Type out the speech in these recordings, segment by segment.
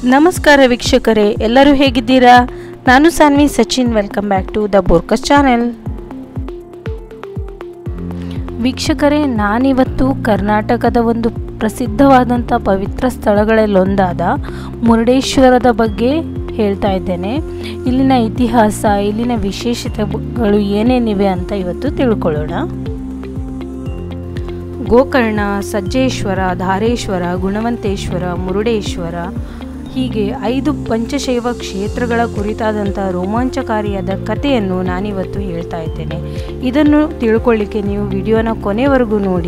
ನಮಸ್ಕಾರ ವೀಕ್ಷಕರೇ ಎಲ್ಲರೂ ಹೇಗಿದ್ದೀರಾ ನಾನು Saanvi Sachin welcome back to the Borkas channel ವೀಕ್ಷಕರೇ ನಾನಿವತ್ತು ಕರ್ನಾಟಕದ ಒಂದು ಪ್ರಸಿದ್ಧವಾದಂಥ ಪವಿತ್ರ ಸ್ಥಳಗಳಲ್ಲೊಂದಾದ ಮುರುಡೇಶ್ವರದ ಬಗ್ಗೆ ಹೇಳ್ತಾ ಇದ್ದೇನೆ ಇಲ್ಲಿನ ಇತಿಹಾಸ ಇಲ್ಲಿನ ವಿಶೇಷತೆಗಳು ಏನೇನಿವೆ ಅಂತ ಇವತ್ತು ತಿಳ್ಕೊಳ್ಳೋಣ ಗೋಕರ್ಣ ಸಜ್ಜೇಶ್ವರ ಧಾರೇಶ್ವರ ಗುಣವಂತೇಶ್ವರ ಮುರುಡೇಶ್ವರ ಹೀಗೆ ಐದು ಪಂಚಶೈವ ಕ್ಷೇತ್ರಗಳ ಕುರಿತಾದಂಥ ರೋಮಾಂಚಕಾರಿಯಾದ ಕಥೆಯನ್ನು ನಾನಿವತ್ತು ಹೇಳ್ತಾ ಇದ್ದೇನೆ ಇದನ್ನು ತಿಳ್ಕೊಳ್ಳಿಕ್ಕೆ ನೀವು ವಿಡಿಯೋನ ಕೊನೆವರೆಗೂ ನೋಡಿ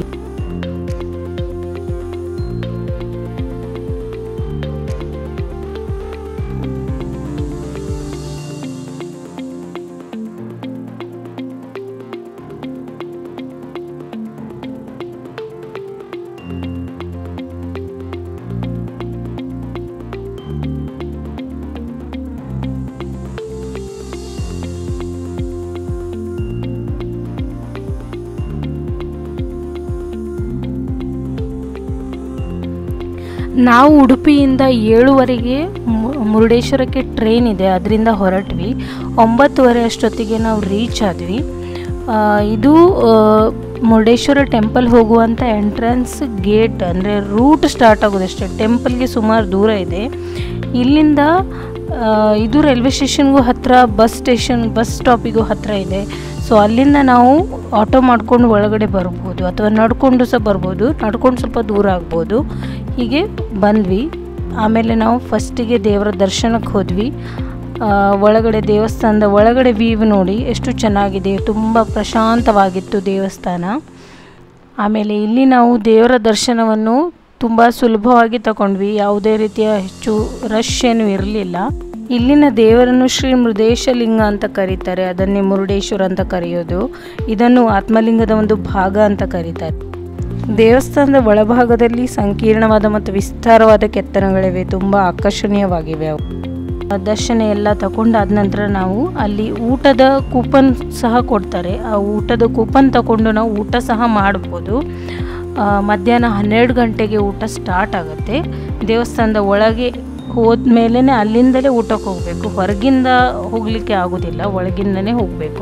ನಾವು ಉಡುಪಿಯಿಂದ ಏಳುವರೆಗೆ ಮು- ಮುರುಡೇಶ್ವರಕ್ಕೆ ಟ್ರೈನ್ ಇದೆ ಅದರಿಂದ ಹೊರಟ್ವಿ ಒಂಬತ್ತುವರೆ ಅಷ್ಟೊತ್ತಿಗೆ ನಾವು ರೀಚ್ ಆದ್ವಿ ಆ, ಇದು ಆ, ಮುರುಡೇಶ್ವರ ಟೆಂಪಲ್ ಹೋಗುವಂಥ ಎಂಟ್ರೆನ್ಸ್ ಗೇಟ್ ಅಂದರೆ ರೂಟ್ ಸ್ಟಾರ್ಟ್ ಆಗೋದಷ್ಟೇ ಟೆಂಪಲ್ಗೆ ಸುಮಾರು ದೂರ ಇದೆ ಇಲ್ಲಿಂದ ಆ, ಇದು ರೈಲ್ವೆ ಸ್ಟೇಷನ್ಗೂ ಹತ್ತಿರ ಬಸ್ ಸ್ಟೇಷನ್ ಬಸ್ ಸ್ಟಾಪಿಗೂ ಹತ್ತಿರ ಇದೆ ಸೊ ಅಲ್ಲಿಂದ ನಾವು ಆಟೋ ಮಾಡ್ಕೊಂಡು ಒಳಗಡೆ ಬರ್ಬೋದು ಅಥವಾ ನಡ್ಕೊಂಡು ಸಹ ಬರ್ಬೋದು ನಡ್ಕೊಂಡು ಸ್ವಲ್ಪ ದೂರ ಆಗ್ಬೋದು ಹೀಗೆ ಬಂದ್ವಿ ಆಮೇಲೆ ನಾವು ಫಸ್ಟಿಗೆ ದೇವರ ದರ್ಶನಕ್ಕೆ ಹೋದ್ವಿ ಆ, ಒಳಗಡೆ ದೇವಸ್ಥಾನದ ಒಳಗಡೆ ವ್ಯೂ ನೋಡಿ ಎಷ್ಟು ಚೆನ್ನಾಗಿದೆ ತುಂಬ ಪ್ರಶಾಂತವಾಗಿತ್ತು ದೇವಸ್ಥಾನ ಆಮೇಲೆ ಇಲ್ಲಿ ನಾವು ದೇವರ ದರ್ಶನವನ್ನು ತುಂಬ ಸುಲಭವಾಗಿ ತಗೊಂಡ್ವಿ ಯಾವುದೇ ರೀತಿಯ ಹೆಚ್ಚು ರಶ್ ಏನು ಇರಲಿಲ್ಲ ಇಲ್ಲಿನ ದೇವರನ್ನು ಶ್ರೀ ಮೃದೇಶಲಿಂಗ ಅಂತ ಕರೀತಾರೆ ಅದನ್ನೇ ಮುರುಡೇಶ್ವರ ಅಂತ ಕರೆಯೋದು ಇದನ್ನು ಆತ್ಮಲಿಂಗದ ಒಂದು ಭಾಗ ಅಂತ ಕರೀತಾರೆ ದೇವಸ್ಥಾನದ ಒಳಭಾಗದಲ್ಲಿ ಸಂಕೀರ್ಣವಾದ ಮತ್ತು ವಿಸ್ತಾರವಾದ ಕೆತ್ತನೆಗಳಿವೆ ತುಂಬ ಆಕರ್ಷಣೀಯವಾಗಿವೆ ಅವು ದರ್ಶನ ಎಲ್ಲ ತಗೊಂಡಾದ ನಂತರ ನಾವು ಅಲ್ಲಿ ಊಟದ ಕೂಪನ್ ಸಹ ಕೊಡ್ತಾರೆ ಆ ಊಟದ ಕೂಪನ್ ತಗೊಂಡು ನಾವು ಊಟ ಸಹ ಮಾಡ್ಬೋದು ಆ, ಮಧ್ಯಾಹ್ನ ಹನ್ನೆರಡು ಗಂಟೆಗೆ ಊಟ ಸ್ಟಾರ್ಟ್ ಆಗುತ್ತೆ ದೇವಸ್ಥಾನದ ಒಳಗೆ ಹೋದ್ಮೇಲೆ ಅಲ್ಲಿಂದಲೇ ಊಟಕ್ಕೆ ಹೋಗಬೇಕು ಹೊರಗಿಂದ ಹೋಗಲಿಕ್ಕೆ ಆಗೋದಿಲ್ಲ ಒಳಗಿಂದನೇ ಹೋಗಬೇಕು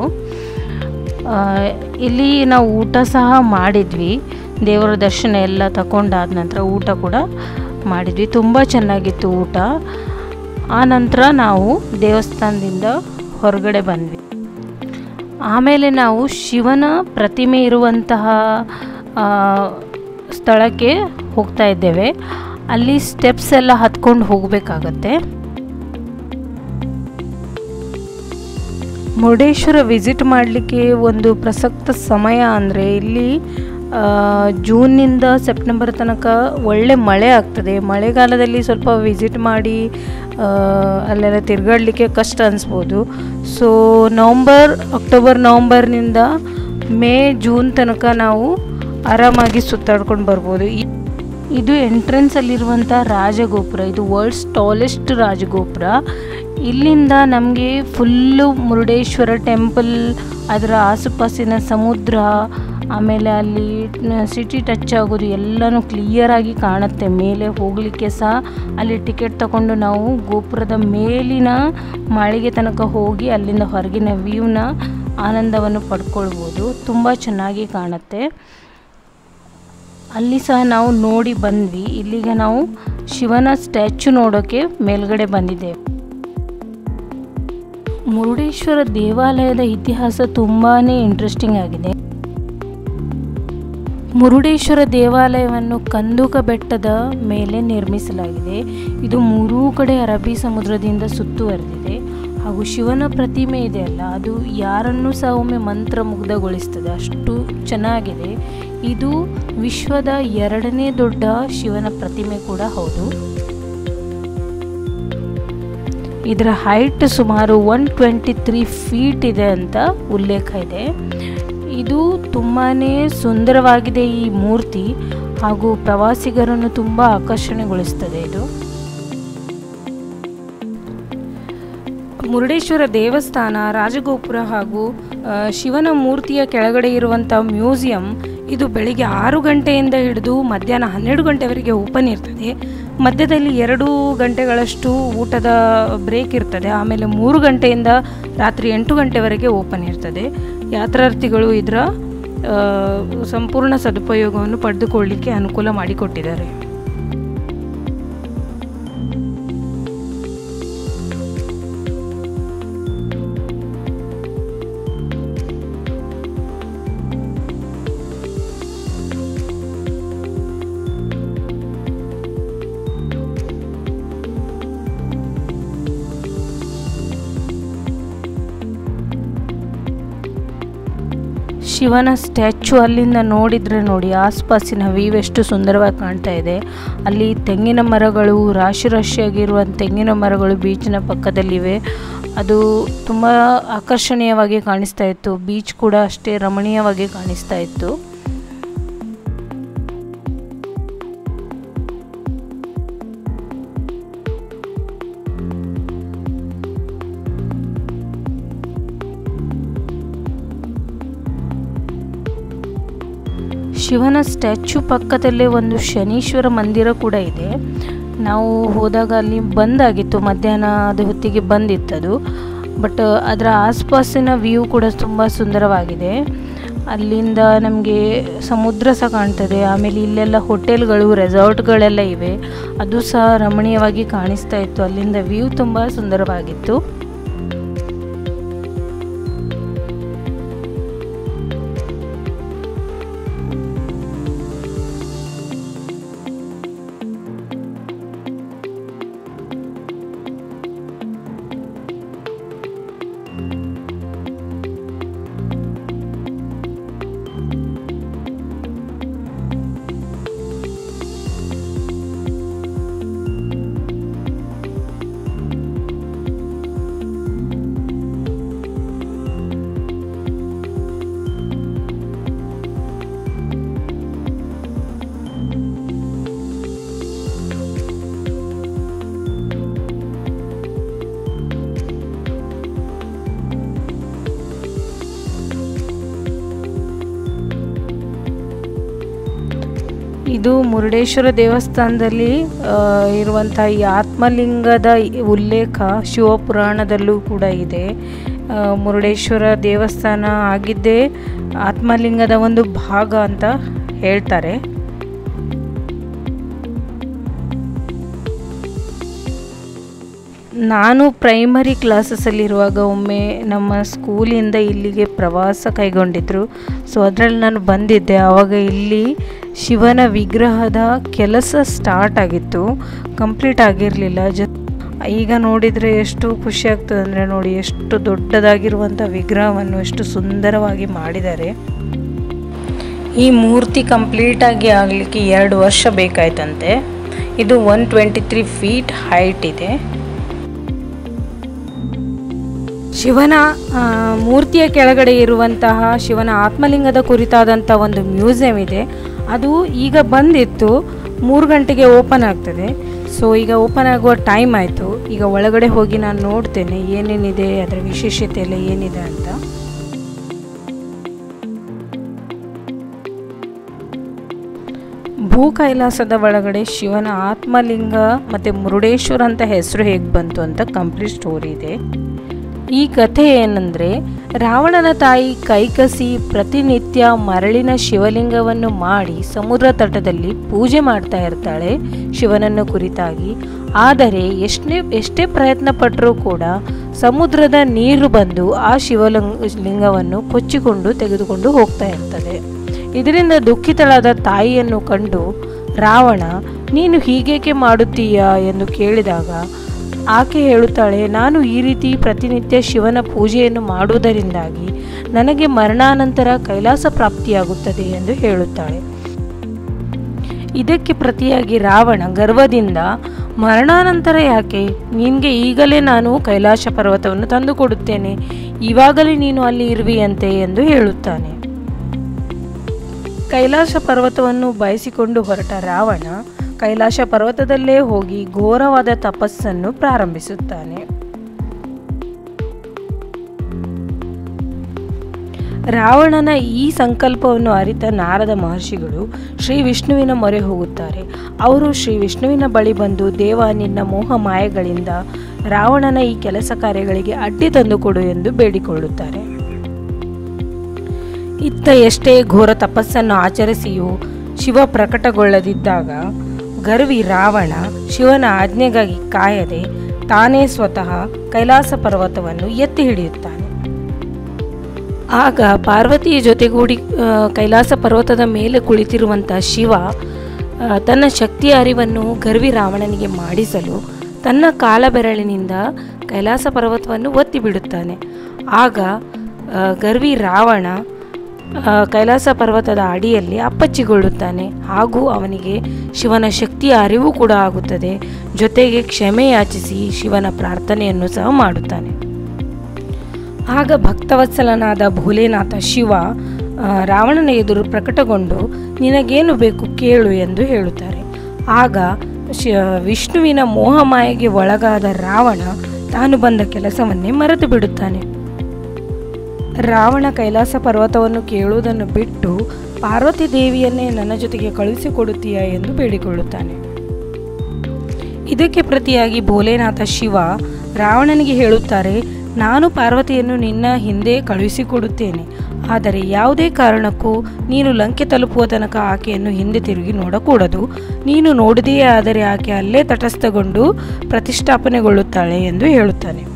ಇಲ್ಲಿ ನಾವು ಊಟ ಸಹ ಮಾಡಿದ್ವಿ ದೇವರ ದರ್ಶನ ಎಲ್ಲ ತಗೊಂಡಾದ ನಂತರ ಊಟ ಕೂಡ ಮಾಡಿದ್ವಿ ತುಂಬ ಚೆನ್ನಾಗಿತ್ತು ಊಟ ಆ ನಂತರ ನಾವು ದೇವಸ್ಥಾನದಿಂದ ಹೊರಗಡೆ ಬಂದ್ವಿ ಆಮೇಲೆ ನಾವು ಶಿವನ ಪ್ರತಿಮೆ ಇರುವಂತಹ ಆ, ಸ್ಥಳಕ್ಕೆ ಹೋಗ್ತಾ ಇದ್ದೇವೆ ಅಲ್ಲಿ ಸ್ಟೆಪ್ಸ್ ಎಲ್ಲ ಹತ್ಕೊಂಡು ಹೋಗಬೇಕಾಗತ್ತೆ ಮುರುಡೇಶ್ವರ ವಿಸಿಟ್ ಮಾಡಲಿಕ್ಕೆ ಒಂದು ಪ್ರಸಕ್ತ ಸಮಯ ಅಂದರೆ ಇಲ್ಲಿ ಆ, ಜೂನ್ನಿಂದ ಸೆಪ್ಟೆಂಬರ್ ತನಕ ಒಳ್ಳೆ ಮಳೆ ಆಗ್ತದೆ ಮಳೆಗಾಲದಲ್ಲಿ ಸ್ವಲ್ಪ ವಿಸಿಟ್ ಮಾಡಿ ಆ, ಅಲ್ಲೆಲ್ಲ ತಿರುಗಾಡಲಿಕ್ಕೆ ಕಷ್ಟ ಅನಿಸ್ಬೋದು ಸೊ ನವಂಬರ್ ಅಕ್ಟೋಬರ್ ನವಂಬರ್ನಿಂದ ಮೇ ಜೂನ್ ತನಕ ನಾವು ಆರಾಮಾಗಿ ಸುತ್ತಾಡ್ಕೊಂಡು ಬರ್ಬೋದು ಈ- ಇದು ಎಂಟ್ರೆನ್ಸಲ್ಲಿರುವಂಥ ರಾಜಗೋಪುರ ಇದು ವರ್ಲ್ಡ್ಸ್ ಟಾಲೆಸ್ಟ್ ರಾಜಗೋಪುರ ಇಲ್ಲಿಂದ ನಮಗೆ ಫುಲ್ಲು ಮುರುಡೇಶ್ವರ ಟೆಂಪಲ್ ಅದರ ಆಸುಪಾಸಿನ ಸಮುದ್ರ ಆಮೇಲೆ ಅಲ್ಲಿ ಸಿಟಿ ಟಚ್ ಆಗೋದು ಎಲ್ಲನೂ ಕ್ಲಿಯರಾಗಿ ಕಾಣುತ್ತೆ ಮೇಲೆ ಹೋಗಲಿಕ್ಕೆ ಸಹ ಅಲ್ಲಿ ಟಿಕೆಟ್ ತಗೊಂಡು ನಾವು ಗೋಪುರದ ಮೇಲಿನ ಮಾಳಿಗೆ ತನಕ ಹೋಗಿ ಅಲ್ಲಿಂದ ಹೊರಗಿನ ವ್ಯೂನ ಆನಂದವನ್ನು ಪಡ್ಕೊಳ್ಬೋದು ತುಂಬ ಚೆನ್ನಾಗಿ ಕಾಣುತ್ತೆ ಅಲ್ಲಿ ಸಹ ನಾವು ನೋಡಿ ಬಂದ್ವಿ ಇಲ್ಲಿಗೆ ನಾವು ಶಿವನ ಸ್ಟ್ಯಾಚು ನೋಡೋಕ್ಕೆ ಮೇಲ್ಗಡೆ ಬಂದಿದ್ದೇವೆ ಮುರುಡೇಶ್ವರ ದೇವಾಲಯದ ಇತಿಹಾಸ ತುಂಬಾ ಇಂಟ್ರೆಸ್ಟಿಂಗ್ ಆಗಿದೆ ಮುರುಡೇಶ್ವರ ದೇವಾಲಯವನ್ನು ಕಂದುಕ ಬೆಟ್ಟದ ಮೇಲೆ ನಿರ್ಮಿಸಲಾಗಿದೆ ಇದು ಮೂರೂ ಕಡೆ ಅರಬ್ಬಿ ಸಮುದ್ರದಿಂದ ಸುತ್ತುವರೆದಿದೆ ಹಾಗೂ ಶಿವನ ಪ್ರತಿಮೆ ಇದೆ ಅಲ್ಲ ಅದು ಯಾರನ್ನೂ ಸಹ ಒಮ್ಮೆ ಮಂತ್ರಮುಗ್ಧಗೊಳಿಸ್ತದೆ ಅಷ್ಟು ಚೆನ್ನಾಗಿದೆ ಇದು ವಿಶ್ವದ ಎರಡನೇ ದೊಡ್ಡ ಶಿವನ ಪ್ರತಿಮೆ ಕೂಡ ಹೌದು ಇದರ ಹೈಟ್ ಸುಮಾರು ಒನ್ ಟ್ವೆಂಟಿ ತ್ರೀ ಫೀಟ್ ಇದೆ ಅಂತ ಉಲ್ಲೇಖ ಇದೆ ಇದು ತುಂಬಾ ಸುಂದರವಾಗಿದೆ ಈ ಮೂರ್ತಿ ಹಾಗೂ ಪ್ರವಾಸಿಗರನ್ನು ತುಂಬ ಆಕರ್ಷಣೆಗೊಳಿಸ್ತದೆ ಇದು ಮುರುಡೇಶ್ವರ ದೇವಸ್ಥಾನ ರಾಜಗೋಪುರ ಹಾಗೂ ಆ, ಶಿವನ ಮೂರ್ತಿಯ ಕೆಳಗಡೆ ಇರುವಂಥ ಮ್ಯೂಸಿಯಂ ಇದು ಬೆಳಿಗ್ಗೆ ಆರು ಗಂಟೆಯಿಂದ ಹಿಡಿದು ಮಧ್ಯಾಹ್ನ ಹನ್ನೆರಡು ಗಂಟೆವರೆಗೆ ಓಪನ್ ಇರ್ತದೆ ಮಧ್ಯದಲ್ಲಿ ಎರಡು ಗಂಟೆಗಳಷ್ಟು ಊಟದ ಬ್ರೇಕ್ ಇರ್ತದೆ ಆಮೇಲೆ ಮೂರು ಗಂಟೆಯಿಂದ ರಾತ್ರಿ ಎಂಟು ಗಂಟೆವರೆಗೆ ಓಪನ್ ಇರ್ತದೆ ಯಾತ್ರಾರ್ಥಿಗಳು ಇದರ ಆ, ಸಂಪೂರ್ಣ ಸದುಪಯೋಗವನ್ನು ಪಡೆದುಕೊಳ್ಳಿಕ್ಕೆ ಅನುಕೂಲ ಮಾಡಿಕೊಟ್ಟಿದ್ದಾರೆ ಶಿವನ ಸ್ಟ್ಯಾಚು ಅಲ್ಲಿಂದ ನೋಡಿದರೆ ನೋಡಿ ಆಸ್ಪಾಸಿನ ವ್ಯೂ ಎಷ್ಟು ಸುಂದರವಾಗಿ ಕಾಣ್ತಾ ಇದೆ ಅಲ್ಲಿ ತೆಂಗಿನ ಮರಗಳು ರಾಶಿ ರಾಶಿಯಾಗಿರುವ ತೆಂಗಿನ ಮರಗಳು ಬೀಚಿನ ಪಕ್ಕದಲ್ಲಿವೆ ಅದು ತುಂಬ ಆಕರ್ಷಣೀಯವಾಗಿ ಕಾಣಿಸ್ತಾ ಇತ್ತು ಬೀಚ್ ಕೂಡ ಅಷ್ಟೇ ರಮಣೀಯವಾಗಿ ಕಾಣಿಸ್ತಾ ಇತ್ತು ಶಿವನ ಸ್ಟ್ಯಾಚು ಪಕ್ಕದಲ್ಲೇ ಒಂದು ಶನೀಶ್ವರ ಮಂದಿರ ಕೂಡ ಇದೆ ನಾವು ಹೋದಾಗ ಅಲ್ಲಿ ಬಂದಾಗಿತ್ತು ಮಧ್ಯಾಹ್ನದ ಹೊತ್ತಿಗೆ ಬಂದಿತ್ತದು ಬಟ್ ಅದರ ಆಸ್ಪಾಸಿನ ವ್ಯೂ ಕೂಡ ತುಂಬ ಸುಂದರವಾಗಿದೆ ಅಲ್ಲಿಂದ ನಮಗೆ ಸಮುದ್ರ ಸಹ ಕಾಣ್ತದೆ ಆಮೇಲೆ ಇಲ್ಲೆಲ್ಲ ಹೋಟೆಲ್ಗಳು ರೆಸಾರ್ಟ್ಗಳೆಲ್ಲ ಇವೆ ಅದು ಸಹ ರಮಣೀಯವಾಗಿ ಕಾಣಿಸ್ತಾ ಇತ್ತು ಅಲ್ಲಿಂದ ವ್ಯೂ ತುಂಬ ಸುಂದರವಾಗಿತ್ತು ಇದು ಮುರುಡೇಶ್ವರ ದೇವಸ್ಥಾನದಲ್ಲಿ ಆ, ಇರುವಂಥ ಈ ಆತ್ಮಲಿಂಗದ ಉಲ್ಲೇಖ ಶಿವಪುರಾಣದಲ್ಲೂ ಕೂಡ ಇದೆ ಆ, ಮುರುಡೇಶ್ವರ ದೇವಸ್ಥಾನ ಆಗಿದ್ದೇ ಆತ್ಮಲಿಂಗದ ಒಂದು ಭಾಗ ಅಂತ ಹೇಳ್ತಾರೆ ನಾನು ಪ್ರೈಮರಿ ಕ್ಲಾಸಸ್ಸಲ್ಲಿರುವಾಗ ಒಮ್ಮೆ ನಮ್ಮ ಸ್ಕೂಲಿಂದ ಇಲ್ಲಿಗೆ ಪ್ರವಾಸ ಕೈಗೊಂಡಿದ್ರು ಸೊ ಅದರಲ್ಲಿ ನಾನು ಬಂದಿದ್ದೆ ಆವಾಗ ಇಲ್ಲಿ ಶಿವನ ವಿಗ್ರಹದ ಕೆಲಸ ಸ್ಟಾರ್ಟ್ ಆಗಿತ್ತು ಕಂಪ್ಲೀಟ್ ಆಗಿರಲಿಲ್ಲ ಜ ಈಗ ನೋಡಿದರೆ ಎಷ್ಟು ಖುಷಿ ಆಗ್ತದೆ ಅಂದರೆ ನೋಡಿ ಎಷ್ಟು ದೊಡ್ಡದಾಗಿರುವಂಥ ವಿಗ್ರಹವನ್ನು ಎಷ್ಟು ಸುಂದರವಾಗಿ ಮಾಡಿದ್ದಾರೆ ಈ ಮೂರ್ತಿ ಕಂಪ್ಲೀಟಾಗಿ ಆಗಲಿಕ್ಕೆ ಎರಡು ವರ್ಷ ಬೇಕಾಯ್ತಂತೆ ಇದು one twenty three feet height ಇದೆ ಶಿವನ ಆ, ಮೂರ್ತಿಯ ಕೆಳಗಡೆ ಇರುವಂತಹ ಶಿವನ ಆತ್ಮಲಿಂಗದ ಕುರಿತಾದಂಥ ಒಂದು ಮ್ಯೂಸಿಯಂ ಇದೆ ಅದು ಈಗ ಬಂದಿತ್ತು ಮೂರು ಗಂಟೆಗೆ ಓಪನ್ ಆಗ್ತದೆ ಸೊ ಈಗ ಓಪನ್ ಆಗುವ ಟೈಮ್ ಆಯಿತು ಈಗ ಒಳಗಡೆ ಹೋಗಿ ನಾನು ನೋಡ್ತೇನೆ ಏನೇನಿದೆ ಅದರ ವಿಶೇಷತೆ ಎಲ್ಲ ಏನಿದೆ ಅಂತ ಭೂ ಕೈಲಾಸದ ಒಳಗಡೆ ಶಿವನ ಆತ್ಮಲಿಂಗ ಮತ್ತು ಮುರುಡೇಶ್ವರ ಅಂತ ಹೆಸರು ಹೇಗೆ ಬಂತು ಅಂತ ಕಂಪ್ಲೀಟ್ ಸ್ಟೋರಿ ಇದೆ ಈ ಕಥೆ ಏನಂದರೆ ರಾವಣನ ತಾಯಿ ಕೈಕಸಿ ಪ್ರತಿನಿತ್ಯ ಮರಳಿನ ಶಿವಲಿಂಗವನ್ನು ಮಾಡಿ ಸಮುದ್ರ ತಟದಲ್ಲಿ ಪೂಜೆ ಮಾಡ್ತಾ ಇರ್ತಾಳೆ ಶಿವನನ್ನು ಕುರಿತಾಗಿ ಆದರೆ ಎಷ್ಟೇ ಎಷ್ಟೇ ಪ್ರಯತ್ನ ಪಟ್ಟರೂ ಕೂಡ ಸಮುದ್ರದ ನೀರು ಬಂದು ಆ ಶಿವಲಿಂಗ ಲಿಂಗವನ್ನು ಕೊಚ್ಚಿಕೊಂಡು ತೆಗೆದುಕೊಂಡು ಹೋಗ್ತಾ ಇರ್ತದೆ ಇದರಿಂದ ದುಃಖಿತಳಾದ ತಾಯಿಯನ್ನು ಕಂಡು ರಾವಣ ನೀನು ಹೀಗೇಕೆ ಮಾಡುತ್ತೀಯಾ ಎಂದು ಕೇಳಿದಾಗ ಆಕೆ ಹೇಳುತ್ತಾಳೆ ನಾನು ಈ ರೀತಿ ಪ್ರತಿನಿತ್ಯ ಶಿವನ ಪೂಜೆಯನ್ನು ಮಾಡುವುದರಿಂದಾಗಿ ನನಗೆ ಮರಣಾನಂತರ ಕೈಲಾಸ ಪ್ರಾಪ್ತಿಯಾಗುತ್ತದೆ ಎಂದು ಹೇಳುತ್ತಾಳೆ ಇದಕ್ಕೆ ಪ್ರತಿಯಾಗಿ ರಾವಣ ಗರ್ವದಿಂದ ಮರಣಾನಂತರ ಯಾಕೆ ನಿನಗೆ ಈಗಲೇ ನಾನು ಕೈಲಾಸ ಪರ್ವತವನ್ನು ತಂದುಕೊಡುತ್ತೇನೆ ಇವಾಗಲೇ ನೀನು ಅಲ್ಲಿ ಇರುವಿಯಂತೆ ಎಂದು ಹೇಳುತ್ತಾನೆ ಕೈಲಾಸ ಪರ್ವತವನ್ನು ಬಯಸಿಕೊಂಡು ಹೊರಟ ರಾವಣ ಕೈಲಾಸ ಪರ್ವತದಲ್ಲೇ ಹೋಗಿ ಘೋರವಾದ ತಪಸ್ಸನ್ನು ಪ್ರಾರಂಭಿಸುತ್ತಾನೆ ರಾವಣನ ಈ ಸಂಕಲ್ಪವನ್ನು ಅರಿತ ನಾರದ ಮಹರ್ಷಿಗಳು ಶ್ರೀ ವಿಷ್ಣುವಿನ ಮೊರೆ ಹೋಗುತ್ತಾರೆ ಅವರು ಶ್ರೀ ವಿಷ್ಣುವಿನ ಬಳಿ ಬಂದು ದೇವ ನಿನ್ನ ಮೋಹ ಮಾಯೆಗಳಿಂದ ರಾವಣನ ಈ ಕೆಲಸ ಕಾರ್ಯಗಳಿಗೆ ಅಡ್ಡಿ ತಂದುಕೊಡು ಎಂದು ಬೇಡಿಕೊಳ್ಳುತ್ತಾರೆ ಇತ್ತ ಎಷ್ಟೇ ಘೋರ ತಪಸ್ಸನ್ನು ಆಚರಿಸಿಯೂ ಶಿವ ಪ್ರಕಟಗೊಳ್ಳದಿದ್ದಾಗ ಗರ್ವಿ ರಾವಣ ಶಿವನ ಆಜ್ಞೆಗಾಗಿ ಕಾಯದೆ ತಾನೇ ಸ್ವತಃ ಕೈಲಾಸ ಪರ್ವತವನ್ನು ಎತ್ತಿ ಹಿಡಿಯುತ್ತಾನೆ ಆಗ ಪಾರ್ವತಿಯ ಜೊತೆಗೂಡಿ ಆ, ಕೈಲಾಸ ಪರ್ವತದ ಮೇಲೆ ಕುಳಿತಿರುವಂಥ ಶಿವ ಆ, ತನ್ನ ಶಕ್ತಿಯ ಅರಿವನ್ನು ಗರ್ವಿ ರಾವಣನಿಗೆ ಮಾಡಿಸಲು ತನ್ನ ಕಾಲಬೆರಳಿನಿಂದ ಕೈಲಾಸ ಪರ್ವತವನ್ನು ಒತ್ತಿ ಬಿಡುತ್ತಾನೆ ಆಗ ಆ, ಗರ್ವಿ ರಾವಣ ಆ, ಕೈಲಾಸ ಪರ್ವತದ ಅಡಿಯಲ್ಲಿ ಅಪ್ಪಚ್ಚಿಗೊಳ್ಳುತ್ತಾನೆ ಹಾಗೂ ಅವನಿಗೆ ಶಿವನ ಶಕ್ತಿಯ ಅರಿವು ಕೂಡ ಆಗುತ್ತದೆ ಜೊತೆಗೆ ಕ್ಷಮೆ ಯಾಚಿಸಿ ಶಿವನ ಪ್ರಾರ್ಥನೆಯನ್ನು ಸಹ ಮಾಡುತ್ತಾನೆ ಆಗ ಭಕ್ತವತ್ಸಲನಾದ ಭೋಲೆನಾಥ ಶಿವ ಆ, ರಾವಣನ ಎದುರು ಪ್ರಕಟಗೊಂಡು ನಿನಗೇನು ಬೇಕು ಕೇಳು ಎಂದು ಹೇಳುತ್ತಾರೆ ಆಗ ಶಿ ವಿಷ್ಣುವಿನ ಮೋಹಮಾಯೆಗೆ ಒಳಗಾದ ರಾವಣ ತಾನು ಬಂದ ಕೆಲಸವನ್ನೇ ಮರೆತು ಬಿಡುತ್ತಾನೆ ರಾವಣ ಕೈಲಾಸ ಪರ್ವತವನ್ನು ಕೇಳುವುದನ್ನು ಬಿಟ್ಟು ಪಾರ್ವತಿ ದೇವಿಯನ್ನೇ ನನ್ನ ಜೊತೆಗೆ ಕಳುಹಿಸಿಕೊಡುತ್ತೀಯಾ ಎಂದು ಬೇಡಿಕೊಳ್ಳುತ್ತಾನೆ ಇದಕ್ಕೆ ಪ್ರತಿಯಾಗಿ ಭೋಲೆನಾಥ ಶಿವ ರಾವಣನಿಗೆ ಹೇಳುತ್ತಾರೆ ನಾನು ಪಾರ್ವತಿಯನ್ನು ನಿನ್ನ ಹಿಂದೆ ಕಳುಹಿಸಿಕೊಡುತ್ತೇನೆ ಆದರೆ ಯಾವುದೇ ಕಾರಣಕ್ಕೂ ನೀನು ಲಂಕೆ ತಲುಪುವ ತನಕ ಆಕೆಯನ್ನು ಹಿಂದೆ ತಿರುಗಿ ನೋಡಕೂಡದು ನೀನು ನೋಡಿದೆಯೇ ಆದರೆ ಆಕೆ ಅಲ್ಲೇ ತಟಸ್ಥಗೊಂಡು ಪ್ರತಿಷ್ಠಾಪನೆಗೊಳ್ಳುತ್ತಾಳೆ ಎಂದು ಹೇಳುತ್ತಾನೆ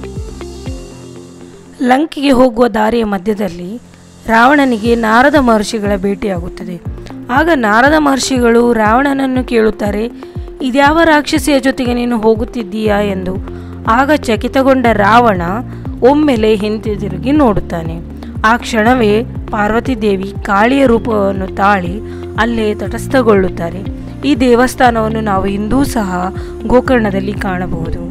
ಲಂಕೆಗೆ ಹೋಗುವ ದಾರಿಯ ಮಧ್ಯದಲ್ಲಿ ರಾವಣನಿಗೆ ನಾರದ ಮಹರ್ಷಿಗಳ ಭೇಟಿಯಾಗುತ್ತದೆ ಆಗ ನಾರದ ಮಹರ್ಷಿಗಳು ರಾವಣನನ್ನು ಕೇಳುತ್ತಾರೆ ಇದ್ಯಾವ ರಾಕ್ಷಸಿಯ ಜೊತೆಗೆ ನೀನು ಹೋಗುತ್ತಿದ್ದೀಯಾ ಎಂದು ಆಗ ಚಕಿತಗೊಂಡ ರಾವಣ ಒಮ್ಮೆಲೆ ಹಿಂತಿರುಗಿ ನೋಡುತ್ತಾನೆ ಆ ಕ್ಷಣವೇ ಪಾರ್ವತಿ ದೇವಿ ಕಾಳಿಯ ರೂಪವನ್ನು ತಾಳಿ ಅಲ್ಲೇ ತಟಸ್ಥಗೊಳ್ಳುತ್ತಾರೆ ಈ ದೇವಸ್ಥಾನವನ್ನು ನಾವು ಇಂದೂ ಸಹ ಗೋಕರ್ಣದಲ್ಲಿ ಕಾಣಬಹುದು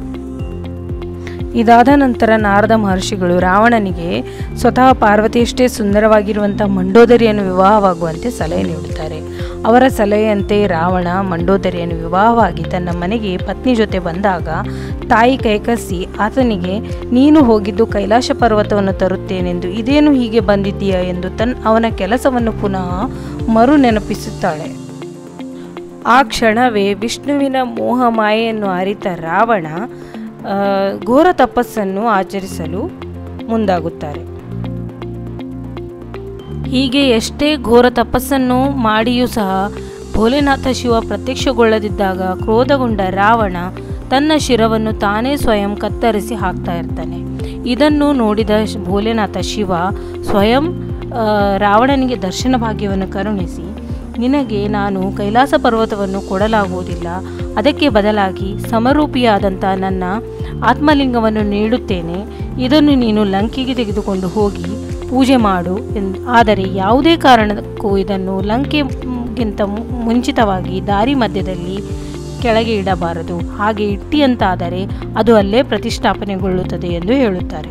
ಇದಾದ ನಂತರ ನಾರದ ಮಹರ್ಷಿಗಳು ರಾವಣನಿಗೆ ಸ್ವತಃ ಪಾರ್ವತಿಯಷ್ಟೇ ಸುಂದರವಾಗಿರುವಂಥ ಮಂಡೋದರಿಯನ್ನು ವಿವಾಹವಾಗುವಂತೆ ಸಲಹೆ ನೀಡುತ್ತಾರೆ ಅವರ ಸಲಹೆಯಂತೆ ರಾವಣ ಮಂಡೋದರಿಯನ್ನು ವಿವಾಹವಾಗಿ ತನ್ನ ಮನೆಗೆ ಪತ್ನಿ ಜೊತೆ ಬಂದಾಗ ತಾಯಿ ಕೈಕಸಿ ಆತನಿಗೆ ನೀನು ಹೋಗಿದ್ದು ಕೈಲಾಸ ಪರ್ವತವನ್ನು ತರುತ್ತೇನೆಂದು ಇದೇನು ಹೀಗೆ ಬಂದಿದ್ದೀಯಾ ಎಂದು ತನ್ನ ಅವನ ಕೆಲಸವನ್ನು ಪುನಃ ಮರು ನೆನಪಿಸುತ್ತಾಳೆ ಆ ಕ್ಷಣವೇ ವಿಷ್ಣುವಿನ ಮೋಹ ಮಾಯೆಯನ್ನು ಅರಿತ ರಾವಣ ಆ, ಘೋರ ತಪಸ್ಸನ್ನು ಆಚರಿಸಲು ಮುಂದಾಗುತ್ತಾರೆ ಹೀಗೆ ಎಷ್ಟೇ ಘೋರ ತಪಸ್ಸನ್ನು ಮಾಡಿಯೂ ಸಹ ಭೋಲೆನಾಥ ಶಿವ ಪ್ರತ್ಯಕ್ಷಗೊಳ್ಳದಿದ್ದಾಗ ಕ್ರೋಧಗೊಂಡ ರಾವಣ ತನ್ನ ಶಿರವನ್ನು ತಾನೇ ಸ್ವಯಂ ಕತ್ತರಿಸಿ ಹಾಕ್ತಾ ಇರ್ತಾನೆ ಇದನ್ನು ನೋಡಿದ ಶ್- ಭೋಲೆನಾಥ ಶಿವ ಸ್ವಯಂ ಆ, ರಾವಣನಿಗೆ ದರ್ಶನ ಭಾಗ್ಯವನ್ನು ಕರುಣಿಸಿ ನಿನಗೆ ನಾನು ಕೈಲಾಸ ಪರ್ವತವನ್ನು ಕೊಡಲಾಗುವುದಿಲ್ಲ ಅದಕ್ಕೆ ಬದಲಾಗಿ ಸಮರೂಪಿಯಾದಂಥ ನನ್ನ ಆತ್ಮಲಿಂಗವನ್ನು ನೀಡುತ್ತೇನೆ ಇದನ್ನು ನೀನು ಲಂಕೆಗೆ ತೆಗೆದುಕೊಂಡು ಹೋಗಿ ಪೂಜೆ ಮಾಡು ಎಂದು ಆದರೆ ಯಾವುದೇ ಕಾರಣಕ್ಕೂ ಇದನ್ನು ಲಂಕೆಗಿಂತ ಮು- ಮುಂಚಿತವಾಗಿ ದಾರಿ ಮಧ್ಯದಲ್ಲಿ ಕೆಳಗೆ ಇಡಬಾರದು ಹಾಗೆ ಇಟ್ಟಿ ಅಂತಾದರೆ ಅದು ಅಲ್ಲೇ ಪ್ರತಿಷ್ಠಾಪನೆಗೊಳ್ಳುತ್ತದೆ ಎಂದು ಹೇಳುತ್ತಾರೆ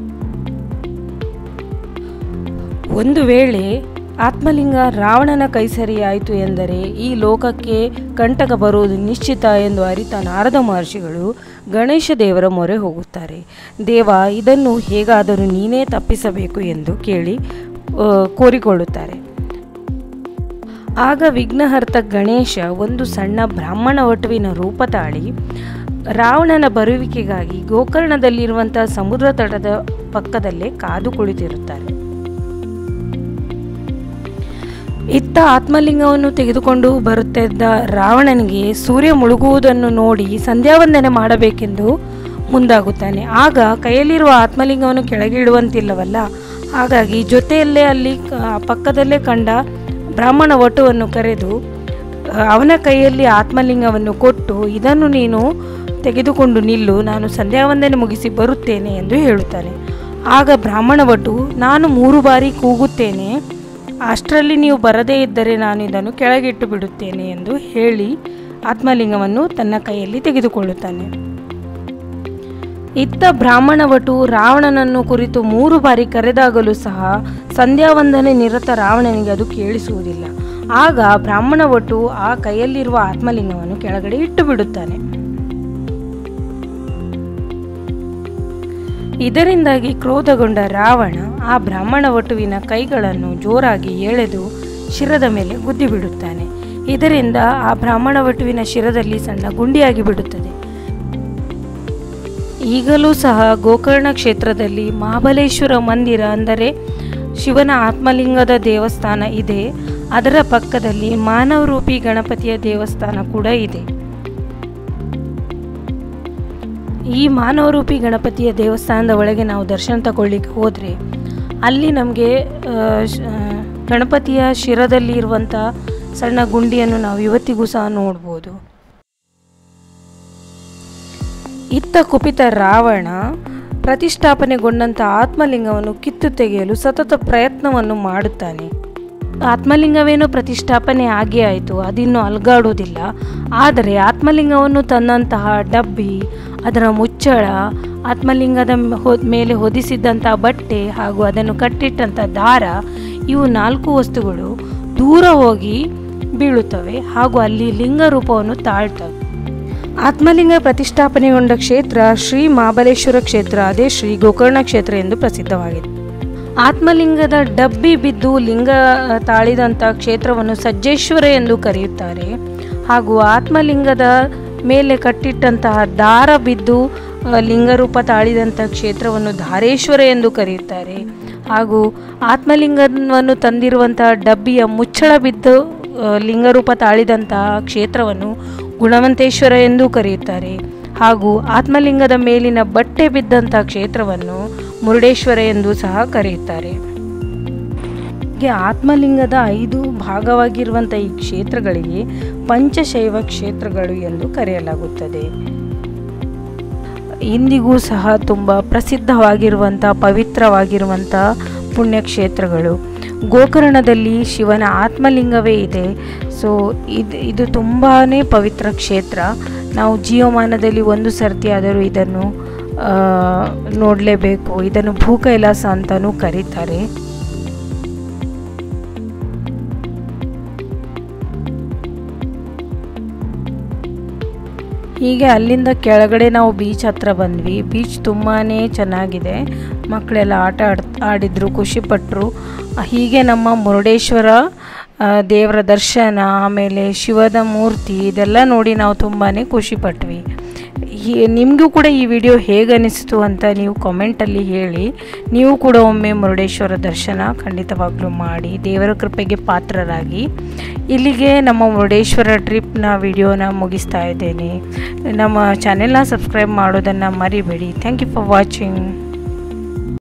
ಒಂದು ವೇಳೆ ಆತ್ಮಲಿಂಗ ರಾವಣನ ಕೈಸರಿಯಾಯಿತು ಎಂದರೆ ಈ ಲೋಕಕ್ಕೆ ಕಂಟಕ ಬರುವುದು ನಿಶ್ಚಿತ ಎಂದು ಅರಿತ ನಾರದ ಮಹರ್ಷಿಗಳು ಗಣೇಶ ದೇವರ ಮೊರೆ ಹೋಗುತ್ತಾರೆ ದೇವ ಇದನ್ನು ಹೇಗಾದರೂ ನೀನೇ ತಪ್ಪಿಸಬೇಕು ಎಂದು ಕೇಳಿ ಆ, ಕೋರಿಕೊಳ್ಳುತ್ತಾರೆ ಆಗ ವಿಘ್ನಹರ್ತ ಗಣೇಶ ಒಂದು ಸಣ್ಣ ಬ್ರಾಹ್ಮಣ ವಟುವಿನ ರೂಪ ತಾಳಿ ರಾವಣನ ಬರುವಿಕೆಗಾಗಿ ಗೋಕರ್ಣದಲ್ಲಿರುವಂಥ ಸಮುದ್ರ ತಟದ ಪಕ್ಕದಲ್ಲೇ ಕಾದು ಕುಳಿತಿರುತ್ತಾರೆ ಇತ್ತ ಆತ್ಮಲಿಂಗವನ್ನು ತೆಗೆದುಕೊಂಡು ಬರುತ್ತಿದ್ದ ರಾವಣನಿಗೆ ಸೂರ್ಯ ಮುಳುಗುವುದನ್ನು ನೋಡಿ ಸಂಧ್ಯಾವಂದನೆ ಮಾಡಬೇಕೆಂದು ಮುಂದಾಗುತ್ತಾನೆ ಆಗ ಕೈಯಲ್ಲಿರುವ ಆತ್ಮಲಿಂಗವನ್ನು ಕೆಳಗೆ ಇಡುವಂತಿಲ್ಲವಲ್ಲ ಹಾಗಾಗಿ ಜೊತೆಯಲ್ಲೇ ಅಲ್ಲಿ ಕ- ಪಕ್ಕದಲ್ಲೇ ಕಂಡ ಬ್ರಾಹ್ಮಣ ವಟುವನ್ನು ಕರೆದು ಆ, ಅವನ ಕೈಯಲ್ಲಿ ಆತ್ಮಲಿಂಗವನ್ನು ಕೊಟ್ಟು ಇದನ್ನು ನೀನು ತೆಗೆದುಕೊಂಡು ನಿಲ್ಲು ನಾನು ಸಂಧ್ಯಾವಂದನೆ ಮುಗಿಸಿ ಬರುತ್ತೇನೆ ಎಂದು ಹೇಳುತ್ತಾನೆ ಆಗ ಬ್ರಾಹ್ಮಣ ವಟು ನಾನು ಮೂರು ಬಾರಿ ಕೂಗುತ್ತೇನೆ ಅಷ್ಟರಲ್ಲಿ ನೀವು ಬರದೇ ಇದ್ದರೆ ನಾನು ಇದನ್ನು ಕೆಳಗಿಟ್ಟು ಬಿಡುತ್ತೇನೆ ಎಂದು ಹೇಳಿ ಆತ್ಮಲಿಂಗವನ್ನು ತನ್ನ ಕೈಯಲ್ಲಿ ತೆಗೆದುಕೊಳ್ಳುತ್ತಾನೆ ಇತ್ತ ಬ್ರಾಹ್ಮಣ ವಟು ರಾವಣನನ್ನು ಕುರಿತು ಮೂರು ಬಾರಿ ಕರೆದಾಗಲೂ ಸಹ ಸಂಧ್ಯಾವಂದನೆ ನಿರತ ರಾವಣನಿಗೆ ಅದು ಕೇಳಿಸುವುದಿಲ್ಲ ಆಗ ಬ್ರಾಹ್ಮಣ ವಟು ಆ ಕೈಯಲ್ಲಿರುವ ಆತ್ಮಲಿಂಗವನ್ನು ಕೆಳಗಡೆ ಇಟ್ಟು ಬಿಡುತ್ತಾನೆ ಇದರಿಂದಾಗಿ ಕ್ರೋಧಗೊಂಡ ರಾವಣ ಆ ಬ್ರಾಹ್ಮಣ ವಟುವಿನ ಕೈಗಳನ್ನು ಜೋರಾಗಿ ಎಳೆದು ಶಿರದ ಮೇಲೆ ಗುದ್ದಿ ಬಿಡುತ್ತಾನೆ ಇದರಿಂದ ಆ ಬ್ರಾಹ್ಮಣ ವಟುವಿನ ಶಿರದಲ್ಲಿ ಸಣ್ಣ ಗುಂಡಿಯಾಗಿ ಬಿಡುತ್ತದೆ ಈಗಲೂ ಸಹ ಗೋಕರ್ಣ ಕ್ಷೇತ್ರದಲ್ಲಿ ಮಹಾಬಲೇಶ್ವರ ಮಂದಿರ ಅಂದರೆ ಶಿವನ ಆತ್ಮಲಿಂಗದ ದೇವಸ್ಥಾನ ಇದೆ ಅದರ ಪಕ್ಕದಲ್ಲಿ ಮಾನವರೂಪಿ ಗಣಪತಿಯ ದೇವಸ್ಥಾನ ಕೂಡ ಇದೆ ಈ ಮಾನವರೂಪಿ ಗಣಪತಿಯ ದೇವಸ್ಥಾನದ ಒಳಗೆ ನಾವು ದರ್ಶನ ತಗೊಳ್ಳಿಕ್ಕೆ ಹೋದರೆ ಅಲ್ಲಿ ನಮಗೆ ಗಣಪತಿಯ ಶಿರದಲ್ಲಿ ಇರುವಂಥ ಸಣ್ಣ ಗುಂಡಿಯನ್ನು ನಾವು ಇವತ್ತಿಗೂ ಸಹ ನೋಡ್ಬೋದು ಇತ್ತ ಕುಪಿತ ರಾವಣ ಪ್ರತಿಷ್ಠಾಪನೆಗೊಂಡಂಥ ಆತ್ಮಲಿಂಗವನ್ನು ಕಿತ್ತು ತೆಗೆಯಲು ಸತತ ಪ್ರಯತ್ನವನ್ನು ಮಾಡುತ್ತಾನೆ ಆತ್ಮಲಿಂಗವೇನೋ ಪ್ರತಿಷ್ಠಾಪನೆ ಆಗೇ ಆಯಿತು ಅದಿನ್ನೂ ಅಲ್ಗಾಡುವುದಿಲ್ಲ ಆದರೆ ಆತ್ಮಲಿಂಗವನ್ನು ತಂದಂತಹ ಡಬ್ಬಿ ಅದರ ಮುಚ್ಚಳ ಆತ್ಮಲಿಂಗದ ಹೊ- ಮೇಲೆ ಹೊದಿಸಿದ್ದಂಥ ಬಟ್ಟೆ ಹಾಗೂ ಅದನ್ನು ಕಟ್ಟಿಟ್ಟಂಥ ದಾರ ಇವು ನಾಲ್ಕು ವಸ್ತುಗಳು ದೂರ ಹೋಗಿ ಬೀಳುತ್ತವೆ ಹಾಗೂ ಅಲ್ಲಿ ಲಿಂಗ ರೂಪವನ್ನು ತಾಳ್ತವೆ ಆತ್ಮಲಿಂಗ ಪ್ರತಿಷ್ಠಾಪನೆಗೊಂಡ ಕ್ಷೇತ್ರ ಶ್ರೀ ಮಹಾಬಲೇಶ್ವರ ಕ್ಷೇತ್ರ ಅದೇ ಶ್ರೀ ಗೋಕರ್ಣ ಕ್ಷೇತ್ರ ಎಂದು ಪ್ರಸಿದ್ಧವಾಗಿದೆ ಆತ್ಮಲಿಂಗದ ಡಬ್ಬಿ ಬಿದ್ದು ಲಿಂಗ ತಾಳಿದಂಥ ಕ್ಷೇತ್ರವನ್ನು ಸಜ್ಜೇಶ್ವರ ಎಂದು ಕರೆಯುತ್ತಾರೆ ಹಾಗೂ ಆತ್ಮಲಿಂಗದ ಮೇಲೆ ಕಟ್ಟಿಟ್ಟಂತಹ ದಾರ ಬಿದ್ದು ಆ, ಲಿಂಗರೂಪ ತಾಳಿದಂಥ ಕ್ಷೇತ್ರವನ್ನು ಧಾರೇಶ್ವರ ಎಂದು ಕರೆಯುತ್ತಾರೆ ಹಾಗೂ ಆತ್ಮಲಿಂಗವನ್ನು ತಂದಿರುವಂತಹ ಡಬ್ಬಿಯ ಮುಚ್ಚಳ ಬಿದ್ದು ಆ, ಲಿಂಗರೂಪ ತಾಳಿದಂತಹ ಕ್ಷೇತ್ರವನ್ನು ಗುಣವಂತೇಶ್ವರ ಎಂದು ಕರೆಯುತ್ತಾರೆ ಹಾಗೂ ಆತ್ಮಲಿಂಗದ ಮೇಲಿನ ಬಟ್ಟೆ ಬಿದ್ದಂಥ ಕ್ಷೇತ್ರವನ್ನು ಮುರುಡೇಶ್ವರ ಎಂದು ಸಹ ಕರೆಯುತ್ತಾರೆ ಹೀಗೆ ಆತ್ಮಲಿಂಗದ ಐದು ಭಾಗವಾಗಿರುವಂಥ ಈ ಕ್ಷೇತ್ರಗಳಿಗೆ ಪಂಚಶೈವ ಕ್ಷೇತ್ರಗಳು ಎಂದು ಕರೆಯಲಾಗುತ್ತದೆ ಇಂದಿಗೂ ಸಹ ತುಂಬ ಪ್ರಸಿದ್ಧವಾಗಿರುವಂಥ ಪವಿತ್ರವಾಗಿರುವಂಥ ಪುಣ್ಯಕ್ಷೇತ್ರಗಳು ಗೋಕರ್ಣದಲ್ಲಿ ಶಿವನ ಆತ್ಮಲಿಂಗವೇ ಇದೆ ಸೊ ಇದು ಇದು ತುಂಬಾ ಪವಿತ್ರ ಕ್ಷೇತ್ರ ನಾವು ಜೀವಮಾನದಲ್ಲಿ ಒಂದು ಸರ್ತಿ ಆದರೂ ಇದನ್ನು ಆ, ನೋಡಲೇಬೇಕು ಇದನ್ನು ಭೂಕೈಲಾಸ ಅಂತಲೂ ಕರೀತಾರೆ ಹೀಗೆ ಅಲ್ಲಿಂದ ಕೆಳಗಡೆ ನಾವು ಬೀಚ್ ಹತ್ರ ಬಂದ್ವಿ ಬೀಚ್ ತುಂಬಾ ಚೆನ್ನಾಗಿದೆ ಮಕ್ಕಳೆಲ್ಲ ಆಟ ಆಡ್ ಆಡಿದ್ರು ಖುಷಿಪಟ್ಟರು ಹೀಗೆ ನಮ್ಮ ಮುರುಡೇಶ್ವರ ಆ, ದೇವರ ದರ್ಶನ ಆಮೇಲೆ ಶಿವದ ಮೂರ್ತಿ ಇದೆಲ್ಲ ನೋಡಿ ನಾವು ತುಂಬಾ ಖುಷಿಪಟ್ವಿ ಈ- ನಿಮಗೂ ಕೂಡ ಈ ವಿಡಿಯೋ ಹೇಗೆ ಅನಿಸ್ತು ಅಂತ ನೀವು ಕಾಮೆಂಟಲ್ಲಿ ಹೇಳಿ ನೀವು ಕೂಡ ಒಮ್ಮೆ ಮುರುಡೇಶ್ವರ ದರ್ಶನ ಖಂಡಿತವಾಗ್ಲೂ ಮಾಡಿ ದೇವರ ಕೃಪೆಗೆ ಪಾತ್ರರಾಗಿ ಇಲ್ಲಿಗೆ ನಮ್ಮ ಮುರುಡೇಶ್ವರ ಟ್ರಿಪ್ನ ವಿಡಿಯೋನ ಮುಗಿಸ್ತಾ ಇದ್ದೇನೆ ನಮ್ಮ ಚಾನೆಲ್ನ ಸಬ್ಸ್ಕ್ರೈಬ್ ಮಾಡೋದನ್ನು ಮರಿಬೇಡಿ ಥ್ಯಾಂಕ್ ಯು ಫಾರ್ ವಾಚಿಂಗ್